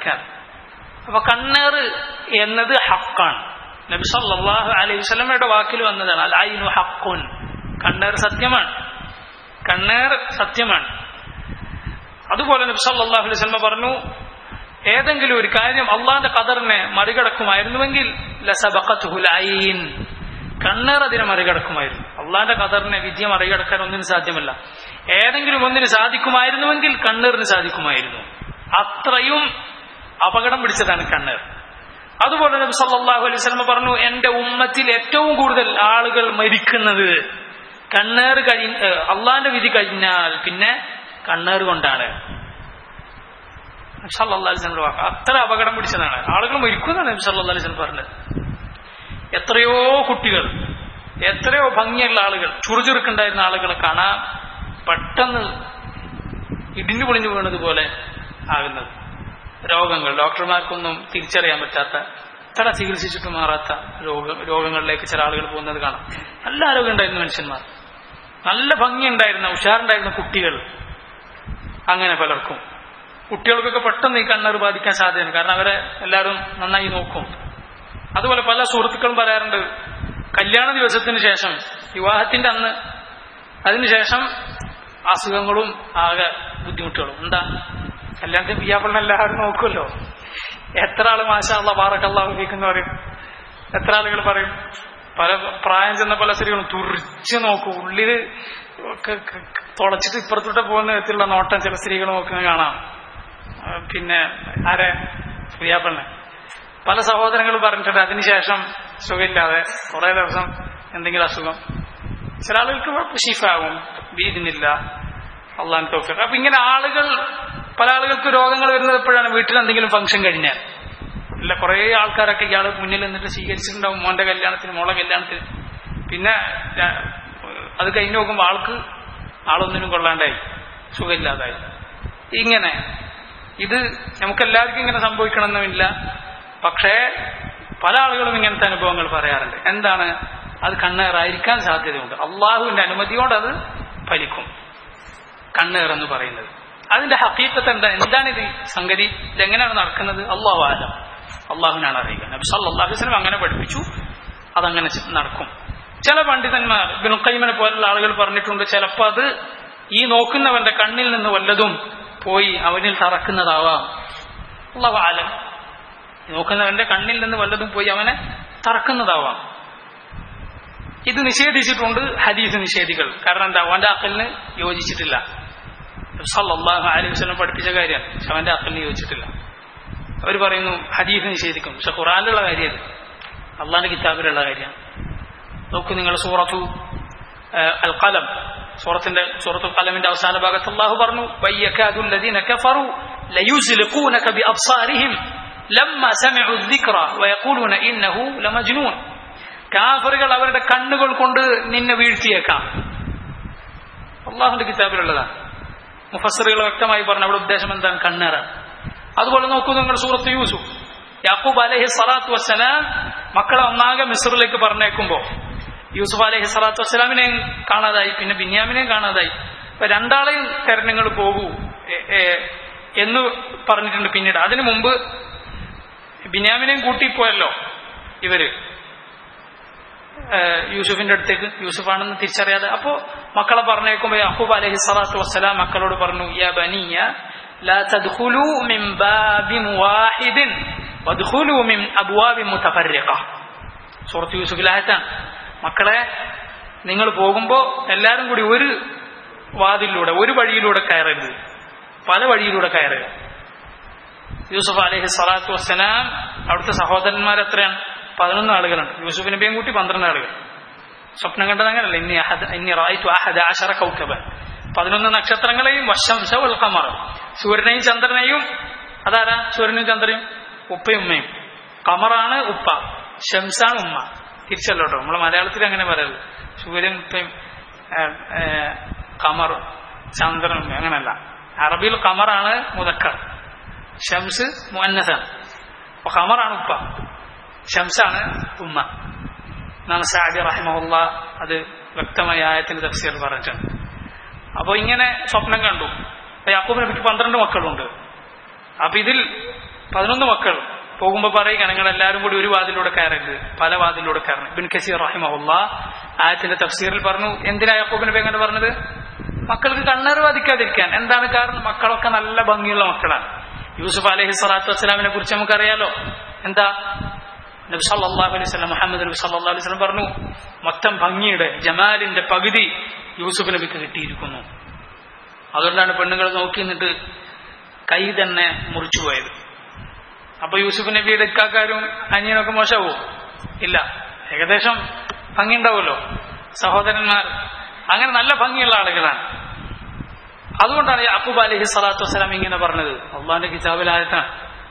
ബാധിക്കാൻ അപ്പൊ കണ്ണേറ് എന്നത് ഹക്കാണ് നബി സല്ലല്ലാഹു അലൈഹി വസല്ലമയുടെ വാക്കിൽ വന്നതാണ് അൽ ഐനു ഹഖുൻ കണ്ണേർ സത്യമാണ് കണ്ണേർ സത്യമാണ് അതുപോലെ നബി സല്ലല്ലാഹു അലൈഹി വസല്ലമ പറഞ്ഞു ഏതെങ്കിലും ഒരു കാര്യം അള്ളാന്റെ ഖദറിനെ മറികടക്കുമായിരുന്നുവെങ്കിൽ ലസബഖത്തുഹുൽ ഐൻ കണ്ണേർ അതിനെ മറികടക്കുമായിരുന്നു അള്ളാന്റെ ഖദറിനെ വിദ്യ മറികടക്കാൻ ഒന്നിനും സാധ്യമല്ല ഏതെങ്കിലും ഒന്നിന് സാധിക്കുമായിരുന്നുവെങ്കിൽ കണ്ണീറിന് സാധിക്കുമായിരുന്നു അത്രയും അപകടം പിടിച്ചതാണ് കണ്ണീർ അതുപോലെ നബി സല്ലല്ലാഹു അലൈഹി വസല്ലം പറഞ്ഞു എന്റെ ഉമ്മത്തിൽ ഏറ്റവും കൂടുതൽ ആളുകൾ മരിക്കുന്നത് കണ്ണേർ കഴി അള്ളാന്റെ വിധി കഴിഞ്ഞാൽ പിന്നെ കണ്ണേർ കൊണ്ടാണ് നബി സല്ലല്ലാഹു അലൈഹി വസല്ലം വാക്ക് അത്ര അപകടം പിടിച്ചതാണ് ആളുകൾ മരിക്കുന്നതാണ് നബി സല്ലല്ലാഹു അലൈഹി വസല്ലം പറഞ്ഞത് എത്രയോ കുട്ടികൾ എത്രയോ ഭംഗിയുള്ള ആളുകൾ ചുറുചുറുക്കുണ്ടായിരുന്ന ആളുകളെ കാണാൻ പെട്ടെന്ന് ഇടിഞ്ഞു പൊളിഞ്ഞു വീണതുപോലെ ആകുന്നത് രോഗങ്ങൾ ഡോക്ടർമാർക്കൊന്നും തിരിച്ചറിയാൻ പറ്റാത്ത ഇത്ര ചികിത്സിച്ചിട്ട് മാറാത്ത രോഗ രോഗങ്ങളിലേക്ക് ചില ആളുകൾ പോകുന്നത് കാണാം നല്ല ആരോഗ്യം ഉണ്ടായിരുന്ന മനുഷ്യന്മാർ നല്ല ഭംഗിയുണ്ടായിരുന്ന ഉഷാറുണ്ടായിരുന്ന കുട്ടികൾ അങ്ങനെ പലർക്കും കുട്ടികൾക്കൊക്കെ പെട്ടെന്ന് ഈ കണ്ണർ ബാധിക്കാൻ സാധ്യതയുണ്ട് കാരണം അവരെ എല്ലാവരും നന്നായി നോക്കും അതുപോലെ പല സുഹൃത്തുക്കളും പറയാറുണ്ട് കല്യാണ ദിവസത്തിന് ശേഷം വിവാഹത്തിന്റെ അന്ന് അതിനുശേഷം അസുഖങ്ങളും ആകെ ബുദ്ധിമുട്ടുകളും എന്താ കല്യാണത്തിന് പിയാപ്പിളിനെ എല്ലാവരും നോക്കുമല്ലോ എത്ര ആള് മാഷാള്ള പാറക്കല്ലാഹ് ഉപയോഗിക്കുന്ന പറയും എത്ര ആളുകൾ പറയും പല പ്രായം ചെന്ന പല സ്ത്രീകളും തുറിച്ച് നോക്കും ഉള്ളില് ഒക്കെ തുളച്ചിട്ട് ഇപ്പുറത്തോട്ട് പോകുന്ന വിധത്തിലുള്ള നോട്ടം ചില സ്ത്രീകൾ നോക്കുന്നത് കാണാം പിന്നെ ആരെ പ്രിയാപ്പണ്ണെ പല സഹോദരങ്ങൾ പറഞ്ഞിട്ടുണ്ട് അതിനുശേഷം സുഖമില്ലാതെ കുറെ ദിവസം എന്തെങ്കിലും അസുഖം ചില ആളുകൾക്ക് ഷിഫാകും വീതിനില്ല അള്ളാൻ തോഫിക്ക് അപ്പൊ ഇങ്ങനെ ആളുകൾ പല ആളുകൾക്ക് രോഗങ്ങൾ വരുന്നത് എപ്പോഴാണ് വീട്ടിൽ എന്തെങ്കിലും ഫംഗ്ഷൻ കഴിഞ്ഞാൽ ഇല്ല കുറെ ആൾക്കാരൊക്കെ ഇയാൾ മുന്നിൽ നിന്നിട്ട് സ്വീകരിച്ചിട്ടുണ്ടാവും മോന്റെ കല്യാണത്തിന് മോളെ കല്യാണത്തിന് പിന്നെ അത് കഴിഞ്ഞ് നോക്കുമ്പോൾ ആൾക്ക് ആളൊന്നിനും കൊള്ളാണ്ടായി സുഖമില്ലാതായി ഇങ്ങനെ ഇത് നമുക്കെല്ലാവർക്കും ഇങ്ങനെ സംഭവിക്കണമെന്നുമില്ല പക്ഷേ പല ആളുകളും ഇങ്ങനത്തെ അനുഭവങ്ങൾ പറയാറുണ്ട് എന്താണ് അത് കണ്ണേറായിരിക്കാൻ സാധ്യതയുണ്ട് അള്ളാഹുവിന്റെ അനുമതിയോട് അത് ഫലിക്കും കണ്ണേർ എന്ന് പറയുന്നത് അതിന്റെ ഹക്കീക്കത്ത് എന്താ എന്താണ് ഇത് സംഗതി ഇതെങ്ങനെയാണ് നടക്കുന്നത് അള്ളാഹു ആലം അള്ളാഹുവിനാണ് അറിയുക നബി സല്ലല്ലാഹു അലൈഹി വസല്ലം അങ്ങനെ പഠിപ്പിച്ചു അതങ്ങനെ നടക്കും ചില പണ്ഡിതന്മാർ ബിനുക്കൈമനെ പോലുള്ള ആളുകൾ പറഞ്ഞിട്ടുണ്ട് ചിലപ്പോൾ അത് ഈ നോക്കുന്നവന്റെ കണ്ണിൽ നിന്ന് വല്ലതും പോയി അവനിൽ തറക്കുന്നതാവാം അള്ളാഹു ആലം നോക്കുന്നവന്റെ കണ്ണിൽ നിന്ന് വല്ലതും പോയി അവനെ തറക്കുന്നതാവാം ഇത് നിഷേധിച്ചിട്ടുണ്ട് ഹദീസ് നിഷേധികൾ കാരണം എന്താ അവന്റെ അക്കലിന് യോജിച്ചിട്ടില്ല സല്ലല്ലാഹു അലൈഹി വസല്ലം പഠിപ്പിച്ച കാര്യമാണ് പക്ഷെ അവന്റെ അക്കലിന് യോജിച്ചിട്ടില്ല അവർ പറയുന്നു ഹദീസ് നിഷേധിക്കും പക്ഷെ ഖുറാനിലുള്ള കാര്യം അള്ളാന്റെ കിതാബിലുള്ള കാര്യമാണ് നോക്കൂ നിങ്ങൾ സൂറത്തു അൽ ഖലം സൂറത്തിന്റെ സൂറത്തു ഖലമിന്റെ അവസാന ഭാഗത്ത് അള്ളാഹു പറഞ്ഞു വയ്യക്കാദു الذين كفروا ليزلقونك بأبصارهم لما سمعوا الذكر ويقولون إنه لمجنون കാഫറുകൾ അവരുടെ കണ്ണുകൾ കൊണ്ട് നിന്നെ വീഴ്ത്തിയേക്കാം അള്ളാഹുന്റെ കിതാബിലുള്ളതാണ് മുഫസറുകൾ വ്യക്തമായി പറഞ്ഞു അവിടെ ഉദ്ദേശം എന്താണ് കണ്ണേറാണ് അതുപോലെ നോക്കൂ നിങ്ങൾ സൂറത്ത് യൂസുഫ് യാക്കൂബ് അലഹി സ്വലാത്തു വസ്സലാം മക്കളെ ഒന്നാകെ മിസ്റിലേക്ക് പറഞ്ഞേക്കുമ്പോ യൂസുഫ് അലഹി സ്വലാത്തു വസ്സലാമിനെയും കാണാതായി പിന്നെ ബിന്യാമിനെയും കാണാതായി അപ്പൊ രണ്ടാളെയും തെരഞ്ഞങ്ങൾ പോകൂ എന്ന് പറഞ്ഞിട്ടുണ്ട് പിന്നീട് അതിനു മുമ്പ് ബിന്യാമിനെയും കൂട്ടിപ്പോയല്ലോ ഇവര് യൂസുഫിന്റെ അടുത്തേക്ക് യൂസുഫാണെന്ന് തിരിച്ചറിയാതെ അപ്പോ മക്കളെ പറഞ്ഞേക്കുമ്പോ യഹൂബ് അലഹി സ്വലാത്തു വസ്സലാം മക്കളോട് പറഞ്ഞു യാ ബനിയ لا تدخلوا من باب واحد وادخلوا من أبواب متفرقة സൂറത്ത് യൂസുഫിൽ ആയത്താണ് മക്കളെ നിങ്ങൾ പോകുമ്പോ എല്ലാരും കൂടി ഒരു വാതിലൂടെ ഒരു വഴിയിലൂടെ കയറരുത് പല വഴിയിലൂടെ കയറുക യൂസുഫ് അലഹി സ്വലാത്തു വസ്സലാം അവിടുത്തെ സഹോദരന്മാർ എത്രയാണ് പതിനൊന്ന് ആളുകളുണ്ട് യൂസുഫ് നബിയും കൂട്ടി പന്ത്രണ്ട് ആളുകൾ സ്വപ്നം കണ്ടത് അങ്ങനല്ല ഇനി ഇനി റായിത്തു അഹദ ആശറ കൗക്കബൻ പതിനൊന്ന് നക്ഷത്രങ്ങളെയും വശംസ ഉൽക്കമർ സൂര്യനെയും ചന്ദ്രനെയും അതാരാ സൂര്യനും ചന്ദ്രനും ഉപ്പയും ഉമ്മയും കമറാണ് ഉപ്പ ഷംസാണ് ഉമ്മ തിരിച്ചല്ലോ കേട്ടോ നമ്മളെ മലയാളത്തിൽ അങ്ങനെ പറയരുത് സൂര്യൻ ഉപ്പയും കമർ ചന്ദ്രൻ അങ്ങനല്ല അറബിയിൽ കമറാണ് മുതക്കർ ഷംസ് മുന്നസാണ് അപ്പൊ കമറാണ് ഉപ്പ ഷംസാണ് ഉമ്മ എന്നാണ് സാദി റഹിമുള്ള അത് വ്യക്തമായ ആയത്തിന്റെ തഫ്സീർ പറഞ്ഞിട്ടുണ്ട് അപ്പൊ ഇങ്ങനെ സ്വപ്നം കണ്ടു യാക്കൂബ് നബിക്ക് പന്ത്രണ്ട് മക്കളുണ്ട് അപ്പൊ ഇതിൽ പതിനൊന്ന് മക്കൾ പോകുമ്പോൾ പറയുകയാണ് നിങ്ങൾ എല്ലാവരും കൂടി ഒരു വാതിലൂടെ കയറരുത് പല വാതിലൂടെ കയറണം ബിൻ കസീർ റഹിമഹുല്ല ആയത്തിന്റെ തഫ്സീറിൽ പറഞ്ഞു എന്തിനാ യക്കൂബ് നബി അങ്ങനെ പറഞ്ഞത് മക്കൾക്ക് കണ്ണേറ് ബാധിക്കാതിരിക്കാൻ എന്താണ് കാരണം മക്കളൊക്കെ നല്ല ഭംഗിയുള്ള മക്കളാണ് യൂസുഫ് അലഹി സ്വലാത്തു വസ്സലാമിനെ കുറിച്ച് നമുക്കറിയാലോ എന്താ നബി സല്ലല്ലാഹു അലൈഹി വസല്ലം മുഹമ്മദ് നബി സല്ലല്ലാഹു അലൈഹി വസല്ലം പറഞ്ഞു മൊത്തം ഭംഗിയുടെ ജമാലിന്റെ പകുതി യൂസുഫ് നബിക്ക് കിട്ടിയിരിക്കുന്നു അതുകൊണ്ടാണ് പെണ്ണുങ്ങൾ നോക്കി നിന്നിട്ട് കൈ തന്നെ മുറിച്ചു പോയത് അപ്പൊ യൂസുഫ് നബിയുടെ ഇക്കാക്കാരും അനിയനൊക്കെ മോശമാവോ ഇല്ല ഏകദേശം ഭംഗി ഉണ്ടാവുമല്ലോ സഹോദരന്മാർ അങ്ങനെ നല്ല ഭംഗിയുള്ള ആളുകളാണ് അതുകൊണ്ടാണ് അക്കൂബ് അലഹി സ്വലാത്തു വസ്സലാം ഇങ്ങനെ പറഞ്ഞത് അള്ളാന്റെ കിതാബിലായത്താണ്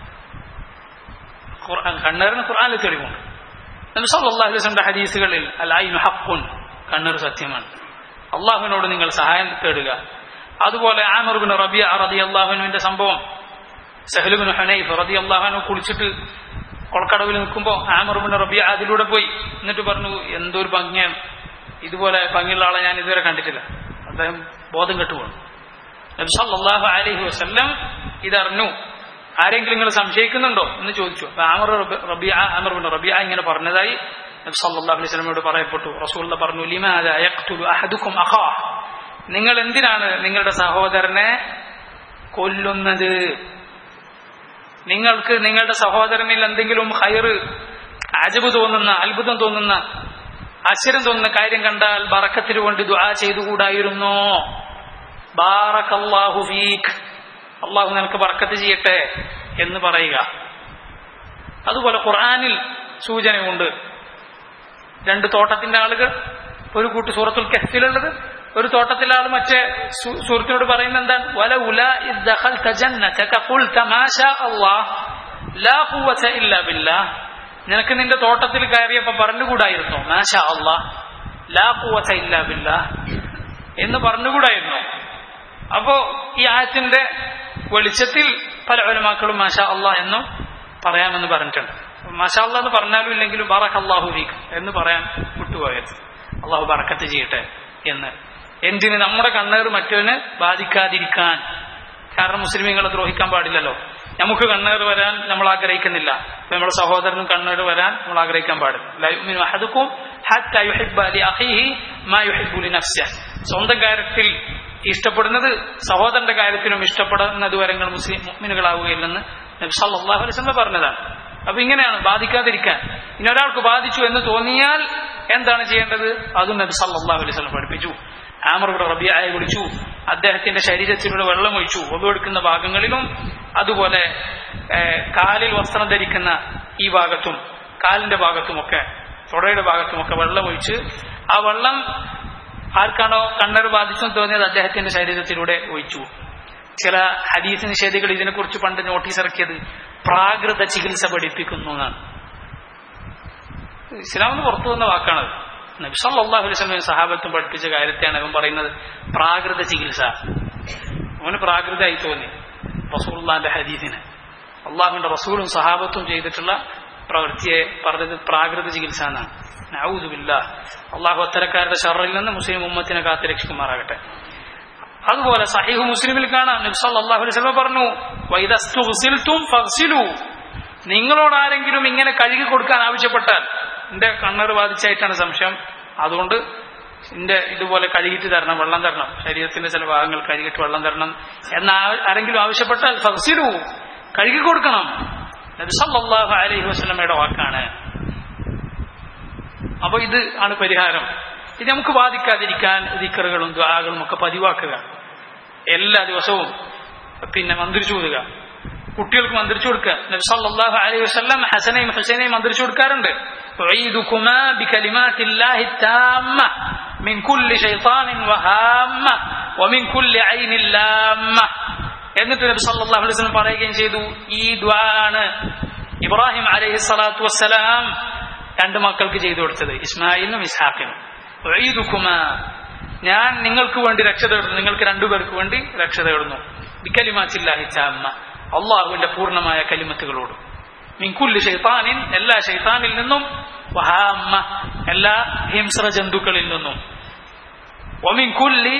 കണ്ണേറിന് ഖുർആാനിൽ തെളിവുണ്ട് നബി സല്ലല്ലാഹു അലൈഹി വസല്ലം ഹദീസുകളിൽ അലായിനു ഹഖുൻ കണ്ണീർ സത്യമാണ് അള്ളാഹുവിനോട് നിങ്ങൾ സഹായം തേടുക അതുപോലെ ആമർബിൻ റബിയ റതി അള്ളാഹുനുവിന്റെ സംഭവം സഹലുബിൻ ഹനൈഫ് റതി അള്ളാഹുനു കുളിച്ചിട്ട് കൊളക്കടവിൽ നിൽക്കുമ്പോൾ ആമർബിൻ റബിയ അതിലൂടെ പോയി എന്നിട്ട് പറഞ്ഞു എന്തൊരു ഭംഗിയാണ് ഇതുപോലെ ഭംഗിയുള്ള ആളെ ഞാൻ ഇതുവരെ കണ്ടിട്ടില്ല അദ്ദേഹം ബോധം കെട്ടുപോകുന്നു നബി സല്ലല്ലാഹു അലൈഹി വസല്ലം ഇതറിഞ്ഞു ആരെങ്കിലും നിങ്ങൾ സംശയിക്കുന്നുണ്ടോ എന്ന് ചോദിച്ചു അപ്പൊ Amir Rabia Amir bin Rabia ഇങ്ങനെ പറഞ്ഞതായി നബി സല്ലല്ലാഹു അലൈഹി വസല്ലമയോട് പറയപ്പെട്ടു റസൂലുള്ള പറഞ്ഞു ലിമാദ യഖ്തുലു അഹദുക്കും അഖാ നിങ്ങൾ എന്തിനാണ് നിങ്ങളുടെ സഹോദരനെ കൊല്ലുന്നത് നിങ്ങൾക്ക് നിങ്ങളുടെ സഹോദരനിൽ എന്തെങ്കിലും ഹൈറ് അജബ് തോന്നുന്ന അത്ഭുതം തോന്നുന്ന ആശ്ചര്യം തോന്നുന്ന കാര്യം കണ്ടാൽ ബറക്കത്തിന് വേണ്ടി ദുആ ചെയ്തുകൂടായിരുന്നോ ബാറക്കല്ലാഹു ഫീഖ് അള്ളാഹു നിനക്ക് ബർക്കത്ത് ചെയ്യട്ടെ എന്ന് പറയുക അതുപോലെ ഖുർആാനിൽ സൂചനയുണ്ട് രണ്ട് തോട്ടത്തിന്റെ ആളുകൾ ഒരു കൂട്ട് സൂറത്തുൽ കഹ്ഫിലുള്ളത് ഒരു തോട്ടത്തിലെ ആൾ മറ്റേ സുഹൃത്തിനോട് പറയുന്ന എന്താണ് വല ഉല നിനക്ക് നിന്റെ തോട്ടത്തിൽ കയറിയപ്പോ പറഞ്ഞുകൂടായിരുന്നു മാഷ അള്ളാ ലാ കൂവച്ച ഇല്ല ബില്ല എന്ന് പറഞ്ഞുകൂടായിരുന്നു അപ്പോ ഈ ആയത്തിന്റെ വെളിച്ചത്തിൽ പല ഒലമാക്കളും മാഷാ അള്ളാഹ് എന്നും പറയാമെന്ന് പറഞ്ഞിട്ടുണ്ട് മാഷാ അള്ളാഹ് എന്ന് പറഞ്ഞാലും ഇല്ലെങ്കിലും ബറഖ് അള്ളാഹു വീക്ക് എന്ന് പറയാൻ വിട്ടുപോയത് അള്ളാഹു ബറക്കത്ത് ചെയ്യട്ടെ എന്ന് എന്തിന് നമ്മുടെ കണ്ണേറ് മറ്റവന് ബാധിക്കാതിരിക്കാൻ കാരണം മുസ്ലിമീങ്ങളെ ദ്രോഹിക്കാൻ പാടില്ലല്ലോ നമുക്ക് കണ്ണേറ് വരാൻ നമ്മൾ ആഗ്രഹിക്കുന്നില്ല അപ്പൊ നമ്മുടെ സഹോദരനും കണ്ണേറ് വരാൻ നമ്മൾ ആഗ്രഹിക്കാൻ പാടില്ല സ്വന്തം കാര്യത്തിൽ ഇഷ്ടപ്പെടുന്നത് സഹോദരന്റെ കാര്യത്തിനും ഇഷ്ടപ്പെടുന്നത് വരെ നിങ്ങൾ മുസ്ലിം മുഗ്മിനുകളാവുകയില്ലെന്ന് നബി സല്ലല്ലാഹു അലൈഹി വസല്ലം പറഞ്ഞതാണ് അപ്പൊ ഇങ്ങനെയാണ് ബാധിക്കാതിരിക്കാൻ ഇനി ഒരാൾക്ക് ബാധിച്ചു എന്ന് തോന്നിയാൽ എന്താണ് ചെയ്യേണ്ടത് അതും നബി സല്ലല്ലാഹു അലൈഹി വസല്ലം പഠിപ്പിച്ചു ആമറുടെ റബിയായെ വിളിച്ചു അദ്ദേഹത്തിന്റെ ശരീരത്തിലൂടെ വെള്ളം ഒഴിച്ചു ഒതുവെടുക്കുന്ന ഭാഗങ്ങളിലും അതുപോലെ കാലിൽ വസ്ത്രം ധരിക്കുന്ന ഈ ഭാഗത്തും കാലിന്റെ ഭാഗത്തുമൊക്കെ തുടയുടെ ഭാഗത്തുമൊക്കെ വെള്ളം ഒഴിച്ച് ആ വെള്ളം ആർക്കാണോ കണ്ണർ ബാധിച്ചെന്ന് തോന്നിയത് അദ്ദേഹത്തിന്റെ ശരീരത്തിലൂടെ ഒഴിച്ചു ചില ഹദീസ് നിഷേധികൾ ഇതിനെക്കുറിച്ച് പണ്ട് നോട്ടീസ് ഇറക്കിയത് പ്രാകൃത ചികിത്സ പഠിപ്പിക്കുന്നു എന്നാണ് ഇസ്ലാമിന് പുറത്തു വന്ന വാക്കാണത് നബി സല്ലല്ലാഹു അലൈഹി വസല്ലം സഹാബത്തും പഠിപ്പിച്ച കാര്യത്തെയാണ് അവൻ പറയുന്നത് പ്രാകൃത ചികിത്സ അവന് പ്രാകൃതമായി തോന്നി റസൂലുള്ളാന്റെ ഹദീസിന് അള്ളാഹുവിന്റെ റസൂലും സഹാബത്തും ചെയ്തിട്ടുള്ള പ്രവൃത്തിയെ പറഞ്ഞത് പ്രാകൃത ചികിത്സ എന്നാണ് നൗദുബില്ല അള്ളാഹു അത്തരക്കാരുടെ ഷറിൽ നിന്ന് മുസ്ലിം ഉമ്മത്തിനെ കാത്തു രക്ഷിക്കുമാറാകട്ടെ അതുപോലെ സഹീഹ് മുസ്ലിമിൽ കാണാം നബി സല്ലല്ലാഹു അലൈഹി വസല്ലം പറഞ്ഞു വൈദസ്തുഗ്സിൽതും ഫഗ്സിലു നിങ്ങളോട് ആരെങ്കിലും ഇങ്ങനെ കഴുകി കൊടുക്കാൻ ആവശ്യപ്പെട്ടാൽ എന്റെ കണ്ണറ് ബാധിച്ചായിട്ടാണ് സംശയം അതുകൊണ്ട് എന്റെ ഇതുപോലെ കഴുകിയിട്ട് തരണം വെള്ളം തരണം ശരീരത്തിന്റെ ചില ഭാഗങ്ങൾ കഴുകിയിട്ട് വെള്ളം തരണം എന്ന ആരെങ്കിലും ആവശ്യപ്പെട്ടാൽ ഫഗ്സിലു കഴുകി കൊടുക്കണം നബി സല്ലല്ലാഹു അലൈഹി വസല്ലമയുടെ വാക്കാണ് അപ്പൊ ഇത് ആണ് പരിഹാരം ഇത് നമുക്ക് ബാധിക്കാതിരിക്കാൻ ദിക്കറുകളും ദ്വാകളും ഒക്കെ പതിവാക്കുക എല്ലാ ദിവസവും പിന്നെ മന്ത്രിച്ചു കൊടുക്കുക കുട്ടികൾക്ക് മന്ത്രിച്ചു കൊടുക്കുക നബി സല്ലല്ലാഹു അലൈഹി വസല്ലം ഹസനയും ഹുസൈനെയും മന്ത്രിച്ചു കൊടുക്കാറുണ്ട് ഉഈദുകുമാ ബികലിമാത്തില്ലാഹി താമ്മ മിൻ കുല്ലി ശൈത്താനിൻ വഹാമ്മ വമിൻ കുല്ലി ഐനിൻ ലാമ്മ എന്നിട്ട് നബി സല്ലല്ലാഹു അലൈഹി വസല്ലം പറയുകയും ചെയ്തു ഈ ദ്വാ ആണ് ഇബ്രാഹിം അലൈഹി സ്വലാത്തു വസ്സലാം രണ്ട് മക്കൾക്ക് ചെയ്തു കൊടുത്തത് ഇസ്മായിലിനും ഇസ്ഹാഖിനും ഉഈദുകുമാ ഞാൻ നിങ്ങൾക്ക് വേണ്ടി രക്ഷ തേടുന്നു നിങ്ങൾക്ക് രണ്ടുപേർക്ക് വേണ്ടി രക്ഷ തേടുന്നു ബിക്കലിമാത്തില്ലാഹി താമ്മ അള്ളാഹുവിന്റെ പൂർണ്ണമായ കലിമത്തുകളോട് മിൻകുല്ലി ഷെയ്ത്താനിൻ എല്ലാ ഷെയ്ത്താനിൽ നിന്നും വഹാമ്മ എല്ലാ ഹിംസ്ര ജന്തുക്കളിൽ നിന്നും ഒമിൻകുല്ലി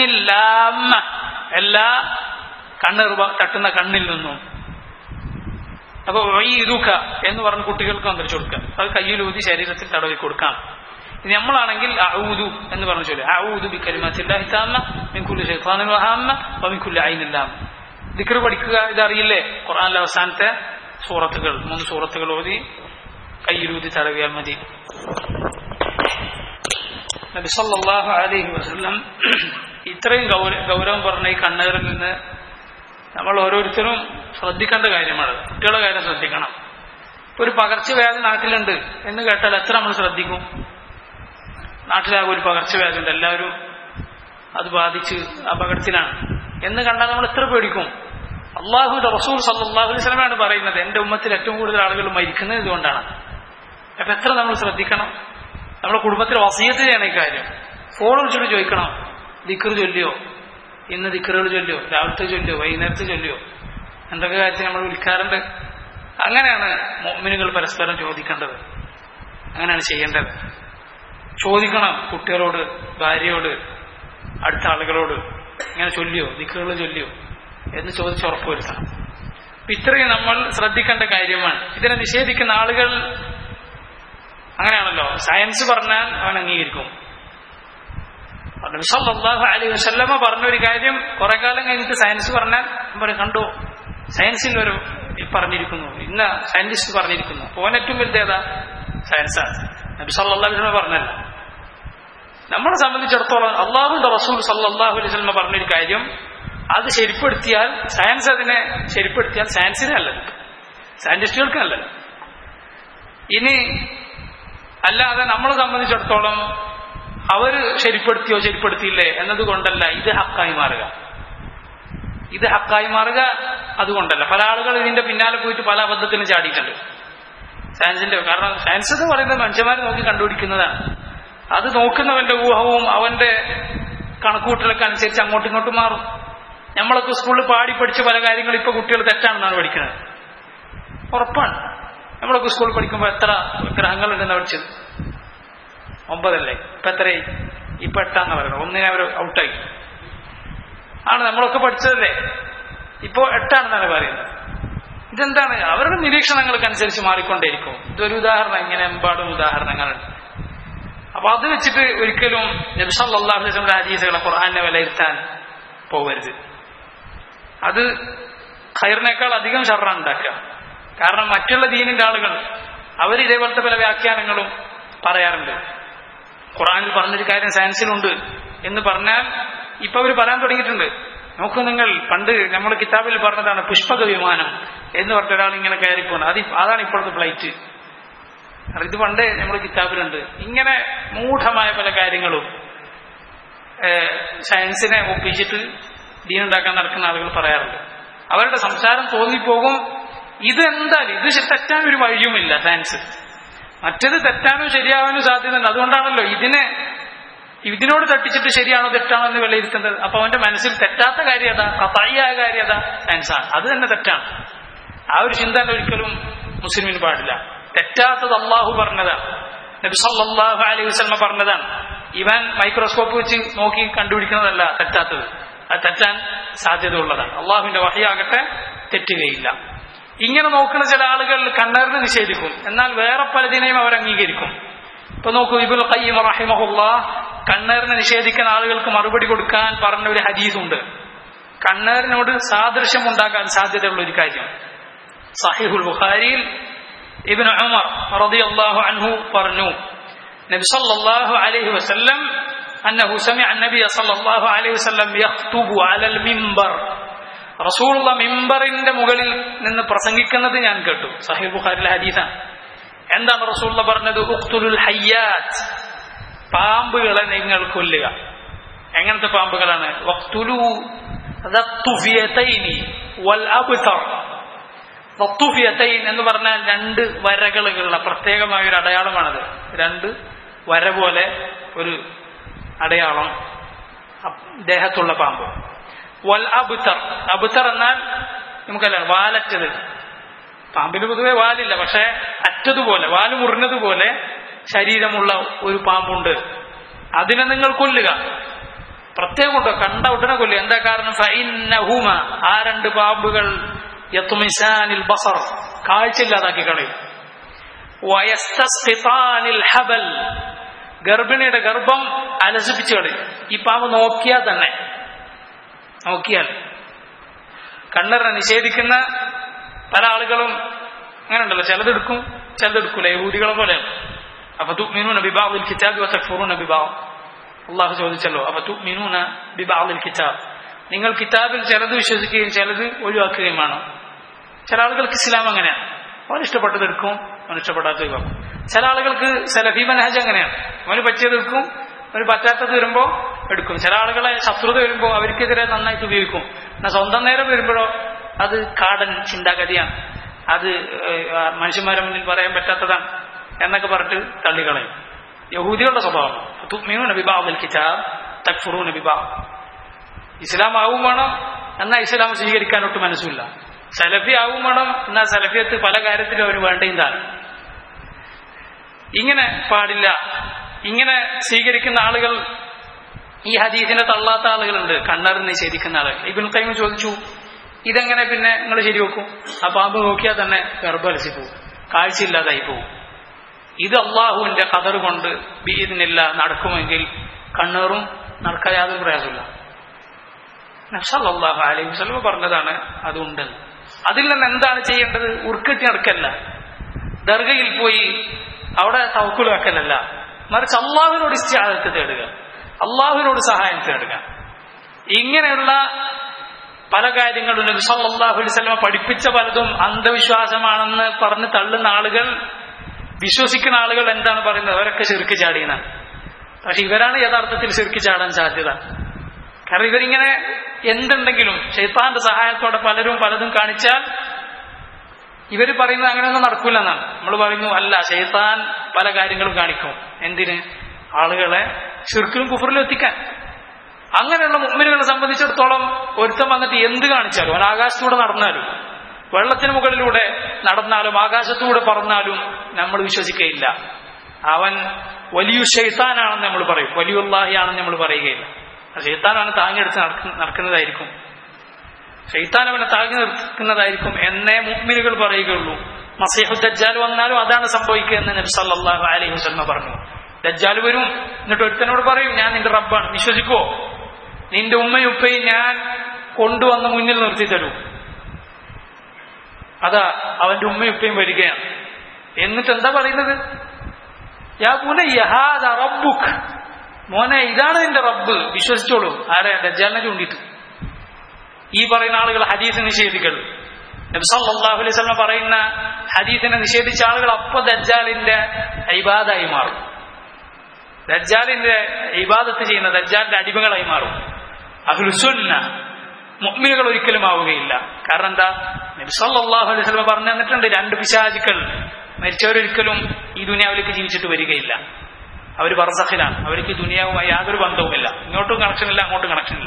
ആയിനില്ലാമ്മ എല്ലാ കണ്ണെറു തട്ടുന്ന കണ്ണിൽ നിന്നും അപ്പൊ വൈദുക എന്ന് പറഞ്ഞ കുട്ടികൾക്ക് മന്ത്രിച്ചു കൊടുക്കുക അത് കയ്യിലൂതി ശരീരത്തിൽ തടവി കൊടുക്കാം ഇനി നമ്മളാണെങ്കിൽ അഊദു എന്ന് പറഞ്ഞു ചൊല്ലി അഊദു ബി കലിമാത്തില്ലാഹി താമ്മ മിൻ കുല്ലി ശൈത്താനിൻ വഹാമ്മ വ മിൻ കുല്ലി ഐനിൻ ലാം ദിക്ർ പഠിക്കുക ഇതറിയില്ലേ ഖുർആനിലെ അവസാനത്തെ സൂറത്തുകൾ മൂന്ന് സൂറത്തുകൾ ഓതി കയ്യിലൂതി തടവിയാൽ മതി നബി സല്ലല്ലാഹു അലൈഹി വസല്ലം ഇത്രയും ഗൗര ഗൗരവം പറഞ്ഞ ഈ കണ്ണേറിൽ നിന്ന് നമ്മൾ ഓരോരുത്തരും ശ്രദ്ധിക്കേണ്ട കാര്യമാണ് കുട്ടികളുടെ കാര്യം ശ്രദ്ധിക്കണം ഇപ്പൊ ഒരു പകർച്ചവ്യാധി നാട്ടിലുണ്ട് എന്ന് കേട്ടാൽ എത്ര നമ്മൾ ശ്രദ്ധിക്കും നാട്ടിലാകെ ഒരു പകർച്ചവ്യാധി ഉണ്ട് എല്ലാവരും അത് ബാധിച്ച് അപകടത്തിലാണ് എന്ന് കണ്ടാൽ നമ്മൾ എത്ര പേടിക്കും അള്ളാഹുയുടെ റസൂൽ സല്ലാഹു അലൈഹി സ്വലമാണ് പറയുന്നത് എന്റെ ഉമ്മത്തിൽ ഏറ്റവും കൂടുതൽ ആളുകൾ മരിക്കുന്നത് ഇതുകൊണ്ടാണ് അപ്പൊ എത്ര നമ്മൾ ശ്രദ്ധിക്കണം നമ്മുടെ കുടുംബത്തിൽ വസീയത്ത് ചെയ്യണം ഈ കാര്യം ഫോൺ വിളിച്ചിട്ട് ചോദിക്കണം ദിക്കർ ചൊല്ലിയോ ഇന്ന് ദിക്കറുകൾ ചൊല്ലിയോ രാവിലത്തെ ചൊല്ലിയോ വൈകുന്നേരത്തെ ചൊല്ലിയോ എന്തൊക്കെ കാര്യത്തിൽ നമ്മൾ വിളിക്കാറുണ്ട് അങ്ങനെയാണ് മോമിനുകൾ പരസ്പരം ചോദിക്കേണ്ടത് അങ്ങനെയാണ് ചെയ്യേണ്ടത് ചോദിക്കണം കുട്ടികളോട് ഭാര്യയോട് അടുത്ത ആളുകളോട് ഇങ്ങനെ ചൊല്ലിയോ ദിക്കുകൾ ചൊല്ലിയോ എന്ന് ചോദിച്ച് ഉറപ്പുവരുത്തണം അപ്പൊ ഇത്രയും നമ്മൾ ശ്രദ്ധിക്കേണ്ട കാര്യമാണ് ഇതിനെ നിഷേധിക്കുന്ന ആളുകൾ അങ്ങനെയാണല്ലോ സയൻസ് പറഞ്ഞാൽ അവൻ അംഗീകരിക്കും സല്ലല്ലാഹു അലൈഹി വസല്ലമ പറഞ്ഞൊരു കാര്യം കുറെ കാലം കഴിഞ്ഞിട്ട് സയൻസ് പറഞ്ഞാൽ പറയും കണ്ടു സയൻസിൽ ഒരു പറഞ്ഞിരിക്കുന്നു ഇന്ന സയന്റിസ്റ്റ് പറഞ്ഞിരിക്കുന്നു പോകാൻ ഏറ്റവും വലുത് ഏതാ സയൻസാണ് നബി സല്ലല്ലാഹു അലൈഹി വസല്ലമ പറഞ്ഞല്ല നമ്മളെ സംബന്ധിച്ചിടത്തോളം അള്ളാഹുന്റെ റസൂൽ സല്ലല്ലാഹു അലൈഹി വസല്ലമ പറഞ്ഞൊരു കാര്യം അത് ശരിപ്പെടുത്തിയാൽ സയൻസ് അതിനെ ശരിപ്പെടുത്തിയാൽ സയൻസിനെ അല്ലല്ലോ സയന്റിസ്റ്റുകൾക്ക് അല്ലല്ലോ ഇനി അല്ലാതെ നമ്മളെ സംബന്ധിച്ചിടത്തോളം അവർ ശരിപ്പെടുത്തിയോ ശരിപ്പെടുത്തിയില്ലേ എന്നതുകൊണ്ടല്ല ഇത് ഹക്കായി മാറുക ഇത് ഹക്കായി മാറുക അതുകൊണ്ടല്ല പല ആളുകൾ ഇതിന്റെ പിന്നാലെ പോയിട്ട് പല അബദ്ധത്തിലും ചാടിയിട്ടുണ്ട് സയൻസിന്റെ കാരണം സയൻസ് എന്ന് പറയുന്നത് മനുഷ്യന്മാർ നോക്കി കണ്ടുപിടിക്കുന്നതാണ് അത് നോക്കുന്നവന്റെ ഊഹവും അവന്റെ കണക്കുകൂട്ടലൊക്കെ അനുസരിച്ച് അങ്ങോട്ടും ഇങ്ങോട്ടും മാറും നമ്മളൊക്കെ സ്കൂളിൽ പാടി പഠിച്ച പല കാര്യങ്ങളും ഇപ്പൊ കുട്ടികൾ തെറ്റാണെന്നാണ് പഠിക്കുന്നത് ഉറപ്പാണ് നമ്മളൊക്കെ സ്കൂളിൽ പഠിക്കുമ്പോൾ എത്ര ഗ്രഹങ്ങളുണ്ടെന്ന് പഠിച്ചത് ഒമ്പതല്ലേ ഇപ്പൊ എത്രയായി ഇപ്പൊ എട്ടാന്ന് പറയുന്നത് ഒന്നിനെ അവർ ഔട്ടായി ആണ് നമ്മളൊക്കെ പഠിച്ചതല്ലേ ഇപ്പോ എട്ടാണെന്നാണ് പറയുന്നത് ഇതെന്താണ് അവരുടെ നിരീക്ഷണങ്ങൾക്കനുസരിച്ച് മാറിക്കൊണ്ടേയിരിക്കും ഇതൊരു ഉദാഹരണം ഇങ്ങനെ എമ്പാടും ഉദാഹരണങ്ങളുണ്ട് അപ്പൊ അത് വെച്ചിട്ട് ഒരിക്കലും നബ്സല്ലാഹുലിന്റെ ഹദീസുകളെ ഖുർആാനെ വിലയിരുത്താൻ പോകരുത് അത് ഖൈറിനേക്കാൾ അധികം ഷർറാണ് ഉണ്ടാക്കുക കാരണം മറ്റുള്ള ദീനിന്റെ ആളുകൾ അവർ ഇതേപോലത്തെ പല വ്യാഖ്യാനങ്ങളും പറയാറുണ്ട് ഖുറാനിൽ പറഞ്ഞൊരു കാര്യം സയൻസിലുണ്ട് എന്ന് പറഞ്ഞാൽ ഇപ്പൊ അവർ പറയാൻ തുടങ്ങിയിട്ടുണ്ട് നോക്കൂ നിങ്ങൾ പണ്ട് നമ്മൾ കിതാബിൽ പറഞ്ഞതാണ് പുഷ്പക വിമാനം എന്ന് പറഞ്ഞ ഒരാൾ ഇങ്ങനെ കയറിപ്പോകുന്നത് അത് അതാണ് ഇപ്പോഴത്തെ ഫ്ലൈറ്റ് ഇത് പണ്ടേ നമ്മൾ കിതാബിലുണ്ട് ഇങ്ങനെ മൂഢമായ പല കാര്യങ്ങളും സയൻസിനെ ഒപ്പിച്ചിട്ട് ദീനുണ്ടാക്കാൻ നടക്കുന്ന ആളുകൾ പറയാറുണ്ട് അവരുടെ സംസാരം തോന്നിപ്പോകും ഇത് എന്തായാലും ഇത് തെറ്റാൻ ഒരു വഴിയുമില്ല സയൻസ് മറ്റത് തെറ്റാനോ ശരിയാവാനോ സാധ്യതയുണ്ട് അതുകൊണ്ടാണല്ലോ ഇതിനെ ഇതിനോട് തട്ടിച്ചിട്ട് ശരിയാണോ തെറ്റാണോ എന്ന് വിലയിരുത്തേണ്ടത് അപ്പൊ അവന്റെ മനസ്സിൽ തെറ്റാത്ത കാര്യത കത്തായിയായ കാര്യത സയൻസാണ് അത് തന്നെ തെറ്റാണ് ആ ഒരു ചിന്ത ഒരിക്കലും മുസ്ലിമിന് പാടില്ല തെറ്റാത്തത് അള്ളാഹു പറഞ്ഞതാണ് നബി സല്ലല്ലാഹു അലൈഹി വസല്ലമ പറഞ്ഞതാണ് ഇവൻ മൈക്രോസ്കോപ്പ് വെച്ച് നോക്കി കണ്ടുപിടിക്കുന്നതല്ല തെറ്റാത്തത് അത് തെറ്റാൻ സാധ്യതയുള്ളതാണ് അള്ളാഹുവിന്റെ വഹിയാകട്ടെ തെറ്റുകയില്ല ഇങ്ങനെ നോക്കുന്ന ചില ആളുകൾ കണ്ണറിന് നിഷേധിക്കും എന്നാൽ വേറെ പലതിനെയും അവർ അംഗീകരിക്കും ഇപ്പൊ നോക്കൂ ഇബുൽ ഖയ്യിം റഹിമഹുല്ല കണ്ണേറിനെ നിഷേധിക്കുന്ന ആളുകൾക്ക് മറുപടി കൊടുക്കാൻ പറഞ്ഞ ഒരു ഹദീസുണ്ട് കണ്ണേറിനോട് സാദൃശ്യം ഉണ്ടാകാൻ സാധ്യതയുള്ള ഒരു കാര്യം സഹിഹുൽ ബുഖാരിയിൽ ഇബിൻ ഉമർ റളിയല്ലാഹു അൻഹു പറഞ്ഞു നബി സല്ലല്ലാഹു അലൈഹി വസല്ലം അന്നഹു സമിഅ النبي صلى الله عليه وسلم يخطب على المنبر റസൂലുള്ള മിമ്പറിന്റെ മുകളിൽ നിന്ന് പ്രസംഗിക്കുന്നത് ഞാൻ കേട്ടു സഹീൽ ബുഖാരിലെ ഹദീസാണ് എന്താണ് റസൂള്ള പറഞ്ഞത് ഉഖ്തുലുൽ ഹയ്യാത്ത് പാമ്പുകളെ നിങ്ങൾ കൊല്ലുക എങ്ങനത്തെ പാമ്പുകളാണ് വഖ്തുലു ദത്തുഫിയതൈനി വൽ അബ്തർ ദത്തുഫിയതൈൻ എന്ന് പറഞ്ഞാൽ രണ്ട് വരകളുള്ള പ്രത്യേകമായ ഒരു അടയാളമാണത് രണ്ട് വര പോലെ ഒരു അടയാളം ദേഹത്തുള്ള പാമ്പ് വൽ അബുത്തർ അബുത്തർ എന്നാൽ നമുക്കല്ല വാലറ്റത് പാമ്പിന് പൊതുവെ വാലില്ല പക്ഷെ അറ്റതുപോലെ വാല് മുറിഞ്ഞതുപോലെ ശരീരമുള്ള ഒരു പാമ്പുണ്ട് അതിനെ നിങ്ങൾ കൊല്ലുക പ്രത്യേകം ഉണ്ടോ കണ്ട ഉടനെ കൊല്ലുക എന്താ കാരണം ഫൈനഹൂമ ആ രണ്ട് പാമ്പുകൾ യത്തുമിസാനിൽ ബസർ കാഴ്ചയില്ലാതാക്കി കളയും വയസ്തസ്തിതാനിൽ ഹബൽ ഗർഭിണിയുടെ ഗർഭം അലസിപ്പിച്ചു കളയും ഈ പാമ്പ് നോക്കിയാൽ തന്നെ നോക്കിയാൽ കണ്ണറിനെ നിഷേധിക്കുന്ന പല ആളുകളും അങ്ങനെ ഉണ്ടല്ലോ ചിലതെടുക്കും ചിലതെടുക്കൂല യഹൂദികളെ പോലെയാണ് അപ്പൊ തുമിനൂന ബിബാവുൽ കിതാബ് വതക്ഫുറൂന ബിബാവ് അള്ളാഹു ചോദിച്ചല്ലോ അപ്പൊ തുമിനൂന ബിബാവുൽ കിതാബ് നിങ്ങൾ കിതാബിൽ ചിലത് വിശ്വസിക്കുകയും ചിലത് ഒഴിവാക്കുകയുമാണ് ചില ആളുകൾക്ക് ഇസ്ലാം അങ്ങനെയാണ് അവൻ ഇഷ്ടപ്പെട്ടത് എടുക്കും അവൻ ഇഷ്ടപ്പെടാത്തത് ഒഴിവാക്കും ചില ആളുകൾക്ക് സലഫി മനഹജ് അങ്ങനെയാണ് അവന് പറ്റിയത് എടുക്കും അവന് പറ്റാത്തത് വരുമ്പോൾ എടുക്കും ചില ആളുകളെ ശത്രുത വരുമ്പോൾ അവർക്കെതിരെ നന്നായിട്ട് ഉപയോഗിക്കും എന്നാൽ സ്വന്തം നേരം വരുമ്പോഴോ അത് കാടൻ ചിന്താഗതിയാണ് അത് ഏഹ്, മനുഷ്യന്മാരെ മുന്നിൽ പറയാൻ പറ്റാത്തതാണ് എന്നൊക്കെ പറഞ്ഞിട്ട് തള്ളിക്കളയും യഹൂദികളുടെ സ്വഭാവം തുഅ്മിനൂന ബിബഅദിൽ കിതാബ് തക്ഫുറൂന ബിബഅദ് ഇസ്ലാം ആവും വേണം എന്നാൽ ഇസ്ലാം സ്വീകരിക്കാൻ ഒട്ടും മനസ്സുമില്ല സലഫി ആവും വേണം എന്നാൽ സലഫിയത്ത് പല കാര്യത്തിലും അവർ വേണ്ടതാണ് ഇങ്ങനെ പാടില്ല ഇങ്ങനെ സ്വീകരിക്കുന്ന ആളുകൾ ഈ ഹദീസിനെ തള്ളാത്ത ആളുകളുണ്ട് കണ്ണറിന് നിഷേധിക്കുന്ന ആളുകൾ ഇബിൻ കൈമ ചോദിച്ചു ഇതെങ്ങനെ പിന്നെ നിങ്ങൾ ശരിവെക്കും ആ പാമ്പ് നോക്കിയാൽ തന്നെ ഗർഭലസി പോകും കാഴ്ചയില്ലാതായി പോകും ഇത് അള്ളാഹുവിന്റെ കതർ കൊണ്ട് ബീദിനില്ല നടക്കുമെങ്കിൽ കണ്ണേറും നടക്കാൻ യാതൊരു പ്രയാസമില്ല നബ്സല്ലാഹു അലൈഹി വസല്ലം പറഞ്ഞതാണ് അതുണ്ട് അതിൽ നിന്ന് എന്താണ് ചെയ്യേണ്ടത് ഉറുക്കറ്റി നടക്കല്ല ദർഗയിൽ പോയി അവിടെ തവക്കുലാക്കലല്ല മറിച്ച് അള്ളാഹുവിനോട് ഇസ്തിയാദത്ത് തേടുക അള്ളാഹുവിനോട് സഹായം തേടുക ഇങ്ങനെയുള്ള പല കാര്യങ്ങളും നബി സല്ലല്ലാഹു അലൈഹി വസല്ലം പഠിപ്പിച്ച പലതും അന്ധവിശ്വാസമാണെന്ന് പറഞ്ഞ് തള്ളുന്ന ആളുകൾ വിശ്വസിക്കുന്ന ആളുകൾ എന്താണ് പറയുന്നത് അവരൊക്കെ ശിർക്ക് ചാടിയെന്നാണ് പക്ഷെ ഇവരാണ് യഥാർത്ഥത്തിൽ ശിർക്ക് ചാടാൻ സാധ്യത കാരണം ഇവരിങ്ങനെ എന്തുണ്ടെങ്കിലും ഷെയ്ത്താന്റെ സഹായത്തോടെ പലരും പലതും കാണിച്ചാൽ ഇവർ പറയുന്നത് അങ്ങനെയൊന്നും നടക്കൂല എന്നാണ് നമ്മൾ പറയുന്നു അല്ല ഷെയ്ത്താൻ പല കാര്യങ്ങളും കാണിക്കും എന്തിന് ആളുകളെ ശിർക്കിലും കുഫറിലും എത്തിക്കാൻ അങ്ങനെയുള്ള മുമ്മിനുകളെ സംബന്ധിച്ചിടത്തോളം ഒരുത്തം വന്നിട്ട് എന്ത് കാണിച്ചാലും അവൻ ആകാശത്തൂടെ നടന്നാലും വെള്ളത്തിന് മുകളിലൂടെ നടന്നാലും ആകാശത്തൂടെ പറന്നാലും നമ്മൾ വിശ്വസിക്കുകയില്ല അവൻ വലിയ ഷെയ്ത്താനാണെന്ന് നമ്മൾ പറയും വലിയുള്ളാഹിയാണെന്ന് നമ്മൾ പറയുകയില്ല ഷെയ്ത്താനാണ് താങ്ങിയെടുത്ത് നടക്കുന്ന നടക്കുന്നതായിരിക്കും ഷെയ്ത്താൻ അവനെ താങ്ങി നിർത്തുന്നതായിരിക്കും എന്നേ മുഗ്മിനുകൾ പറയുകയുള്ളൂ മസീഹു ദജ്ജാൽ വന്നാലും അതാണ് സംഭവിക്കുക എന്ന് നബി സല്ലല്ലാഹു അലൈഹി വസല്ലം പറഞ്ഞു ദജ്ജാൽ വരും എന്നിട്ട് ഒരുത്തനോട് പറയും ഞാൻ നിന്റെ റബ്ബാണ് വിശ്വസിക്കുവോ നിന്റെ ഉമ്മയും ഉപ്പയും ഞാൻ കൊണ്ടുവന്ന് മുന്നിൽ നിർത്തി തരൂ അതാ അവന്റെ ഉമ്മയും ഉപ്പയും വരികയാണ് എന്നിട്ട് എന്താ പറയുന്നത് യാ പുനയ്യ ഹാദ റബ്ബുക് മോനെ ഇതാണ് നിന്റെ റബ്ബ് വിശ്വസിച്ചോളൂ ആരെ ദജ്ജാലിനെ ചൂണ്ടിട്ട് ഈ പറയുന്ന ആളുകൾ ഹദീസ് നിഷേധികൾ നബി സല്ലല്ലാഹു അലൈഹി വസല്ലം പറയുന്ന ഹദീസിനെ നിഷേധിച്ച ആളുകൾ അപ്പൊ ദജ്ജാലിന്റെ ഇബാദായി മാറും ദജ്ജാലിന്റെ ഇബാദത്ത് ചെയ്യുന്ന ദജ്ജാലിന്റെ അടിമകളായി മാറും അഹ്ലുസുന്ന മുഅ്മിനുകൾ ഒരിക്കലും ആവുകയില്ല കാരണം എന്താ നബി സല്ലല്ലാഹു അലൈഹി വസല്ലം പറഞ്ഞു തന്നിട്ടുണ്ട് രണ്ട് പിശാചുക്കൾ മരിച്ചവരൊരിക്കലും ഈ ദുനിയാവിലേക്ക് ജീവിച്ചിട്ട് വരികയില്ല അവർ ബർസഖിലാണ് അവർക്ക് ഈ ദുനിയാവുമായി യാതൊരു ബന്ധവുമില്ല ഇങ്ങോട്ടും കണക്ഷനില്ല അങ്ങോട്ടും കണക്ഷനില്ല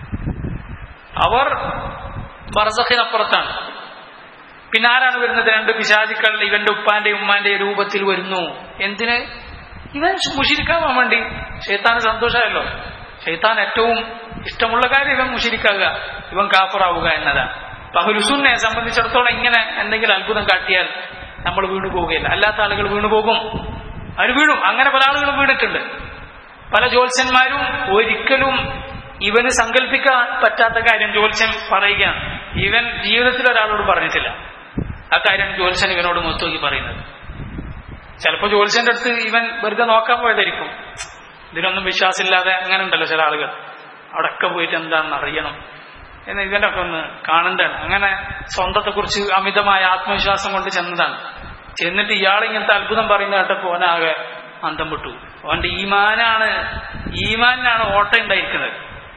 അവർ ബർസഖിനപ്പുറത്താണ് പിന്നെ ആരാണ് വരുന്നത് രണ്ട് പിശാചുക്കൾ ഇവന്റെ ഉപ്പാന്റെ ഉമ്മാന്റെ രൂപത്തിൽ വരുന്നു എന്തിന് ഇവൻ മുഷിരിക്കാവാൻ വേണ്ടി ഷെയ്ത്താന് സന്തോഷമല്ലോ ഷെയ്ത്താൻ ഏറ്റവും ഇഷ്ടമുള്ള കാര്യം ഇവൻ മുഷിരിക്കാവുക ഇവൻ കാഫറാവുക എന്നതാണ് പഹുലുസുനെ സംബന്ധിച്ചിടത്തോളം ഇങ്ങനെ എന്തെങ്കിലും അത്ഭുതം കാട്ടിയാൽ നമ്മൾ വീണു പോവുകയില്ല അല്ലാത്ത ആളുകൾ വീണു പോകും അവർ വീണും അങ്ങനെ പല ആളുകളും വീണിട്ടുണ്ട് പല ജ്യോത്സ്യന്മാരും ഒരിക്കലും ഇവന് സങ്കല്പിക്കാൻ പറ്റാത്ത കാര്യം ജ്യോത്സ്യൻ പറയുകയാണ് ഇവൻ ജീവിതത്തിൽ ഒരാളോട് പറഞ്ഞിട്ടില്ല ആ കാര്യം ജ്യോത്സ്യൻ ഇവനോട് മുത്തോക്കി പറയുന്നത് ചിലപ്പോൾ ജ്യോത്സ്യന്റെ അടുത്ത് ഇവൻ വെറുതെ നോക്കാൻ പോയതായിരിക്കും ഇതിനൊന്നും വിശ്വാസമില്ലാതെ അങ്ങനെ ഉണ്ടല്ലോ ചില ആളുകൾ അവിടെയൊക്കെ പോയിട്ട് എന്താണെന്ന് അറിയണം എന്ന് ഇവനൊക്കെ ഒന്ന് കാണണ്ടാണ് അങ്ങനെ സ്വന്തത്തെക്കുറിച്ച് അമിതമായ ആത്മവിശ്വാസം കൊണ്ട് ചെന്നതാണ് ചെന്നിട്ട് ഇയാൾ ഇങ്ങനത്തെ അത്ഭുതം പറയുന്ന കേട്ടപ്പോ അവനാകെ അന്തം വിട്ടു അവന്റെ ഈമാനാണ് ഈമാനാണ് ഓട്ടം ഉണ്ടായിരിക്കുന്നത്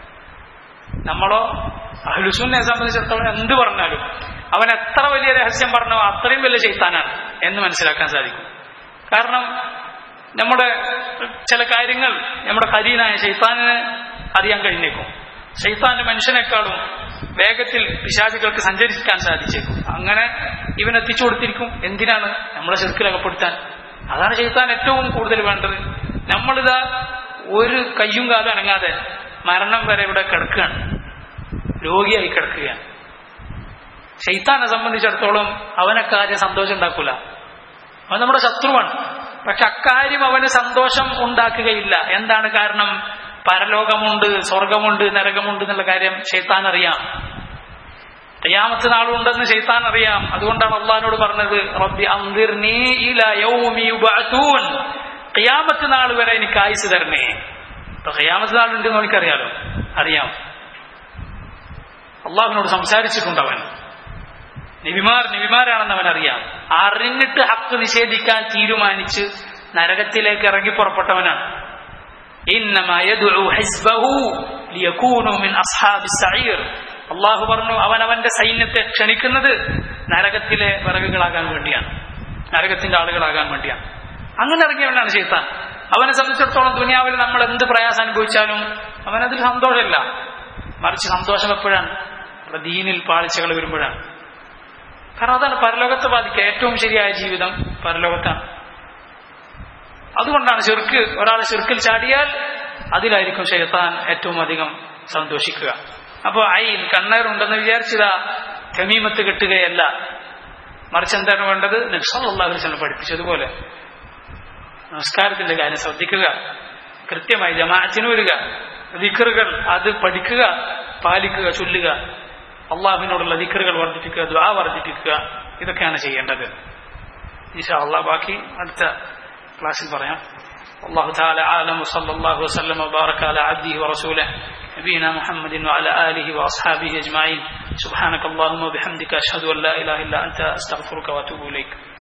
നമ്മളോ അഹ്ലുസുനെ സംബന്ധിച്ചിടത്തോളം എന്ത് പറഞ്ഞാലും അവൻ എത്ര വലിയ രഹസ്യം പറഞ്ഞോ അത്രയും വലിയ ചെയ്ത്താനാണ് എന്ന് മനസ്സിലാക്കാൻ സാധിക്കും കാരണം നമ്മുടെ ചില കാര്യങ്ങൾ നമ്മുടെ കരീനായ ശൈത്താനിന് അറിയാൻ കഴിഞ്ഞേക്കും ശൈത്താന്റെ മനുഷ്യനേക്കാളും വേഗത്തിൽ പിശാചുകൾക്ക് സഞ്ചരിക്കാൻ സാധിച്ചേക്കും അങ്ങനെ ഇവൻ എത്തിച്ചു കൊടുത്തിരിക്കും എന്തിനാണ് നമ്മളെ ചെറുക്കിലകപ്പെടുത്താൻ അതാണ് ശൈത്താൻ ഏറ്റവും കൂടുതൽ വേണ്ടത് നമ്മളിതാ ഒരു കയ്യും കാലം അനങ്ങാതെ മരണം വരെ ഇവിടെ കിടക്കുകയാണ് രോഗിയായി കിടക്കുകയാണ് ഷെയ്ത്താനെ സംബന്ധിച്ചിടത്തോളം അവനെ കാര്യം സന്തോഷം ഉണ്ടാക്കൂല അവൻ നമ്മുടെ ശത്രുവാണ് പക്ഷെ അക്കാര്യം അവന് സന്തോഷം ഉണ്ടാക്കുകയില്ല എന്താണ് കാരണം പരലോകമുണ്ട് സ്വർഗമുണ്ട് നരകമുണ്ട് എന്നുള്ള കാര്യം ഷെയ്ത്താൻ അറിയാം ഖിയാമത്ത് നാളുണ്ടെന്ന് ഷെയ്ത്താൻ അറിയാം അതുകൊണ്ടാണ് അള്ളഹാനോട് പറഞ്ഞത് റബ്ബി അന്തിർനീ ഇല യൗമി യുബഅതൂൻ ഖിയാമത്ത് നാൾ വരെ എനിക്ക് ആയുസ് തരണേ അപ്പൊ ഖിയാമത്ത് നാളുണ്ടെന്ന് എനിക്കറിയാലോ അറിയാം അള്ളാഹുവിനോട് സംസാരിച്ചിട്ടുണ്ട് അവൻ നിബിമാർ നിബിമാരാണെന്ന് അവൻ അറിയാം അറിഞ്ഞിട്ട് ഹക്ക് നിഷേധിക്കാൻ തീരുമാനിച്ച് നരകത്തിലേക്ക് ഇറങ്ങി പുറപ്പെട്ടവനാണ് അള്ളാഹു പറഞ്ഞു അവൻ അവന്റെ സൈന്യത്തെ ക്ഷണിക്കുന്നത് നരകത്തിലെ വിറകുകളാകാൻ വേണ്ടിയാണ് നരകത്തിന്റെ ആളുകളാകാൻ വേണ്ടിയാണ് അങ്ങനെ ഇറങ്ങിയവനാണ് ചെയ്താൻ അവനെ സംബന്ധിച്ചിടത്തോളം ദുനിയാവിൽ നമ്മൾ എന്ത് പ്രയാസം അനുഭവിച്ചാലും അവനതിൽ സന്തോഷമില്ല മറിച്ച് സന്തോഷം എപ്പോഴാണ് ദീനിൽ പാളിച്ചകൾ വരുമ്പോഴാണ് കാരണം അതാണ് പരലോകത്തെ ബാധിക്കുക ഏറ്റവും ശരിയായ ജീവിതം പരലോകത്താണ് അതുകൊണ്ടാണ് ചെറുക്ക് ഒരാൾ ചെറുക്കിൽ ചാടിയാൽ അതിലായിരിക്കും ഷെയ്ത്താൻ ഏറ്റവും അധികം സന്തോഷിക്കുക അപ്പോൾ ഐൻ കണ്ണേറുണ്ടെന്ന് വിചാരിച്ചതാ ഖമീമത്ത് കിട്ടുകയല്ല മറിച്ച് എന്താണ് വേണ്ടത് നബ്സല്ലാഹുലിനെ പഠിപ്പിച്ചതുപോലെ നമസ്കാരത്തിന്റെ കാര്യം ശ്രദ്ധിക്കുക കൃത്യമായി ജമാഅത്തിന് വരിക ദിക്കറുകൾ അത് പഠിക്കുക പാലിക്കുക ചൊല്ലുക അള്ളാഹുവിനോടുള്ള ദിക്കറുകൾ വർദ്ധിപ്പിക്കുക ദ്വാ വർദ്ധിപ്പിക്കുക ഇതൊക്കെയാണ് ചെയ്യേണ്ടത് ഈശാ അള്ളാഹ് ബാക്കി അടുത്ത ക്ലാസ്സിൽ പറയാം الله تعالى عالم وصلى الله وسلم وبارك على عبده ورسوله نبينا محمد وعلى آله وأصحابه أجمعين سبحانك اللهم وبحمدك أشهد أن لا إله إلا أنت أستغفرك وأتوب إليك